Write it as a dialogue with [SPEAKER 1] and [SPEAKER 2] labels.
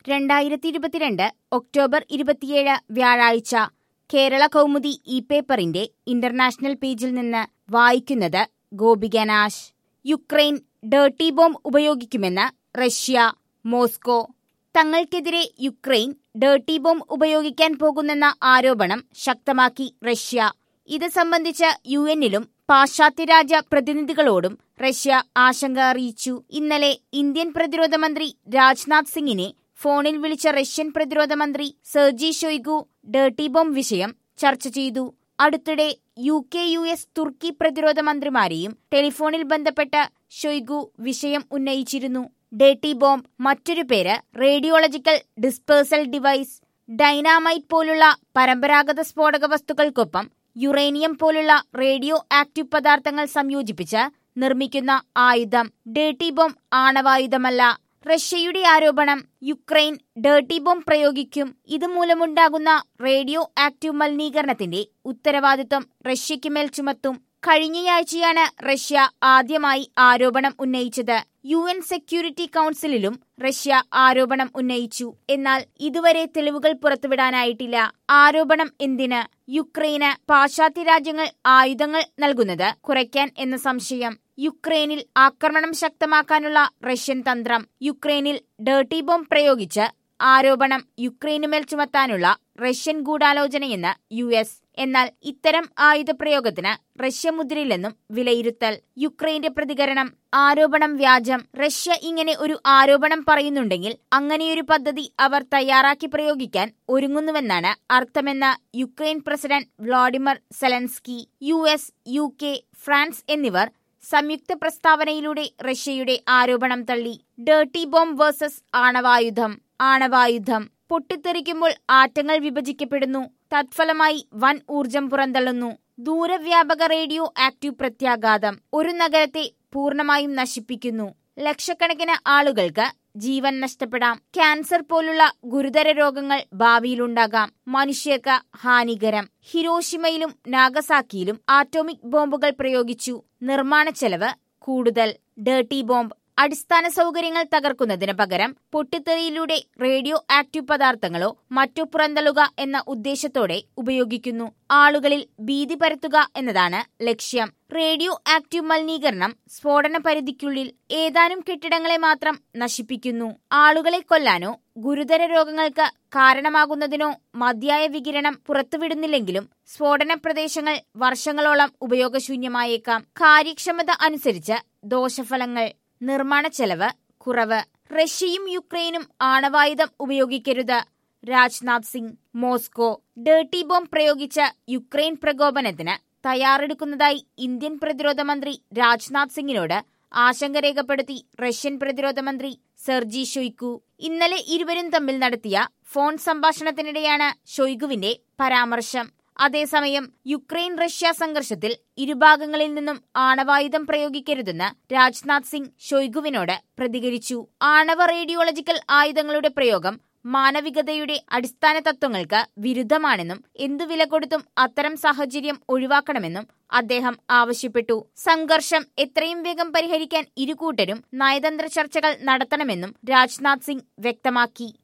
[SPEAKER 1] രണ്ടായിരത്തി ഇരുപത്തിരണ്ട് ഒക്ടോബർ ഇരുപത്തിയേഴ് വ്യാഴാഴ്ച കേരള കൗമുദി ഇ പേപ്പറിന്റെ ഇന്റർനാഷണൽ പേജിൽ നിന്ന് വായിക്കുന്നത് ഗോപിക നാശ് യുക്രൈൻ ഡേർട്ടി ബോംബ് ഉപയോഗിക്കുമെന്ന് റഷ്യ മോസ്കോ തങ്ങൾക്കെതിരെ യുക്രൈൻ ഡേർട്ടി ബോംബ് ഉപയോഗിക്കാൻ പോകുന്നെന്ന ആരോപണം ശക്തമാക്കി റഷ്യ ഇത് സംബന്ധിച്ച് യു എന്നിലും പാശ്ചാത്യ രാജ്യ പ്രതിനിധികളോടും റഷ്യ ആശങ്ക അറിയിച്ചു ഇന്നലെ ഇന്ത്യൻ പ്രതിരോധ മന്ത്രി രാജ്നാഥ് സിംഗിനെ ഫോണിൽ വിളിച്ച റഷ്യൻ പ്രതിരോധ മന്ത്രി സെർജി ഷൊയ്ഗു ഡേർട്ടി ബോംബ് വിഷയം ചർച്ച ചെയ്തു അടുത്തിടെ യു കെ യു എസ് തുർക്കി പ്രതിരോധ മന്ത്രിമാരെയും ടെലിഫോണിൽ ബന്ധപ്പെട്ട ഷൊയ്ഗു വിഷയം ഉന്നയിച്ചിരുന്നു ഡേർട്ടി ബോംബ് മറ്റൊരു പേര് റേഡിയോളജിക്കൽ ഡിസ്പേഴ്സൽ ഡിവൈസ് ഡൈനാമൈറ്റ് പോലുള്ള പരമ്പരാഗത സ്ഫോടക വസ്തുക്കൾക്കൊപ്പം യുറേനിയം പോലുള്ള റേഡിയോ ആക്റ്റീവ് പദാർത്ഥങ്ങൾ സംയോജിപ്പിച്ച് നിർമ്മിക്കുന്ന ആയുധം ഡേർട്ടി ബോംബ് ആണവായുധമല്ല റഷ്യയുടെ ആരോപണം യുക്രൈൻ ഡേർട്ടി ബോംബ് പ്രയോഗിക്കും ഇതുമൂലമുണ്ടാകുന്ന റേഡിയോ ആക്റ്റീവ് മലിനീകരണത്തിന്റെ ഉത്തരവാദിത്വം റഷ്യയ്ക്ക് മേൽ ചുമത്തും കഴിഞ്ഞയാഴ്ചയാണ് റഷ്യ ആദ്യമായി ആരോപണം ഉന്നയിച്ചത് യു എൻ സെക്യൂരിറ്റി കൗൺസിലിലും റഷ്യ ആരോപണം ഉന്നയിച്ചു എന്നാൽ ഇതുവരെ തെളിവുകൾ പുറത്തുവിടാനായിട്ടില്ല ആരോപണം എന്തിന് യുക്രൈന് പാശ്ചാത്യ രാജ്യങ്ങൾ ആയുധങ്ങൾ നൽകുന്നത് കുറയ്ക്കാൻ എന്ന സംശയം യുക്രൈനിൽ ആക്രമണം ശക്തമാക്കാനുള്ള റഷ്യൻ തന്ത്രം യുക്രൈനിൽ ഡേർട്ടി ബോംബ് പ്രയോഗിച്ച് ആരോപണം യുക്രൈനുമേൽ ചുമത്താനുള്ള റഷ്യൻ ഗൂഢാലോചനയെന്ന് യു എസ് എന്നാൽ ഇത്തരം ആയുധപ്രയോഗത്തിന് റഷ്യ മുദ്രയില്ലെന്നും വിലയിരുത്തൽ യുക്രൈന്റെ പ്രതികരണം ആരോപണം വ്യാജം റഷ്യ ഇങ്ങനെ ഒരു ആരോപണം പറയുന്നുണ്ടെങ്കിൽ അങ്ങനെയൊരു പദ്ധതി അവർ തയ്യാറാക്കി പ്രയോഗിക്കാൻ ഒരുങ്ങുന്നുവെന്നാണ് അർത്ഥമെന്ന് Ukraine president Vladimir Zelensky U S U K France എന്നിവർ സംയുക്ത പ്രസ്താവനയിലൂടെ റഷ്യയുടെ ആരോപണം തള്ളി ഡേർട്ടി ബോംബ് വേഴ്സസ് ആണവായുധം ആണവായുധം പൊട്ടിത്തെറിക്കുമ്പോൾ ആറ്റങ്ങൾ വിഭജിക്കപ്പെടുന്നു തത്ഫലമായി വൻ ഊർജം പുറന്തള്ളുന്നു ദൂരവ്യാപക റേഡിയോ ആക്റ്റീവ് പ്രത്യാഘാതം ഒരു നഗരത്തെ പൂർണ്ണമായും നശിപ്പിക്കുന്നു ലക്ഷക്കണക്കിന് ആളുകൾക്ക് ജീവൻ നഷ്ടപ്പെടാം ക്യാൻസർ പോലുള്ള ഗുരുതര രോഗങ്ങൾ ഭാവിയിലുണ്ടാകാം മനുഷ്യർക്ക് ഹാനികരം ഹിരോഷിമയിലും നാഗസാക്കിയിലും ആറ്റോമിക് ബോംബുകൾ പ്രയോഗിച്ചു നിർമ്മാണ ചെലവ് കൂടുതൽ ഡേർട്ടി ബോംബ് അടിസ്ഥാന സൗകര്യങ്ങൾ തകർക്കുന്നതിന് പകരം പൊട്ടിത്തെറിയിലൂടെ റേഡിയോ ആക്റ്റീവ് പദാർത്ഥങ്ങളോ മറ്റോ പുറന്തള്ളുക എന്ന ഉദ്ദേശത്തോടെ ഉപയോഗിക്കുന്നു ആളുകളിൽ ഭീതി പരത്തുക എന്നതാണ് ലക്ഷ്യം റേഡിയോ ആക്റ്റീവ് മലിനീകരണം സ്ഫോടന പരിധിക്കുള്ളിൽ ഏതാനും കെട്ടിടങ്ങളെ മാത്രം നശിപ്പിക്കുന്നു ആളുകളെ കൊല്ലാനോ ഗുരുതര രോഗങ്ങൾക്ക് കാരണമാകുന്നതിനോ മതിയായ വികിരണം പുറത്തുവിടുന്നില്ലെങ്കിലും സ്ഫോടന പ്രദേശങ്ങൾ വർഷങ്ങളോളം ഉപയോഗശൂന്യമായേക്കാം കാര്യക്ഷമത അനുസരിച്ച് ദോഷഫലങ്ങൾ നിർമ്മാണ ചെലവ് കുറവ് റഷ്യയും യുക്രൈനും ആണവായുധം ഉപയോഗിക്കരുത് Rajnath Singh Moscow dirty bomb പ്രയോഗിച്ച യുക്രൈൻ പ്രകോപനത്തിന് തയ്യാറെടുക്കുന്നതായി ഇന്ത്യൻ പ്രതിരോധ മന്ത്രി രാജ്നാഥ് സിംഗിനോട് ആശങ്ക രേഖപ്പെടുത്തി റഷ്യൻ പ്രതിരോധ മന്ത്രി സെർജി ഷൊയ്ക്കു ഇന്നലെ ഇരുവരും തമ്മിൽ നടത്തിയ ഫോൺ സംഭാഷണത്തിനിടെയാണ് ഷൊയ്ഗുവിന്റെ പരാമർശം അതേസമയം യുക്രൈൻ റഷ്യ സംഘർഷത്തിൽ ഇരുഭാഗങ്ങളിൽ നിന്നും ആണവായുധം പ്രയോഗിക്കരുതെന്ന് രാജ്നാഥ് സിംഗ് ഷൊയ്ഗുവിനോട് പ്രതികരിച്ചു ആണവ റേഡിയോളജിക്കൽ ആയുധങ്ങളുടെ പ്രയോഗം മാനവികതയുടെ അടിസ്ഥാന തത്വങ്ങൾക്ക് വിരുദ്ധമാണെന്നും എന്തു വില കൊടുത്തും അത്തരം സാഹചര്യം ഒഴിവാക്കണമെന്നും അദ്ദേഹം ആവശ്യപ്പെട്ടു സംഘർഷം എത്രയും വേഗം പരിഹരിക്കാൻ ഇരുകൂട്ടരും നയതന്ത്ര ചർച്ചകൾ നടത്തണമെന്നും രാജ്നാഥ് സിംഗ് വ്യക്തമാക്കി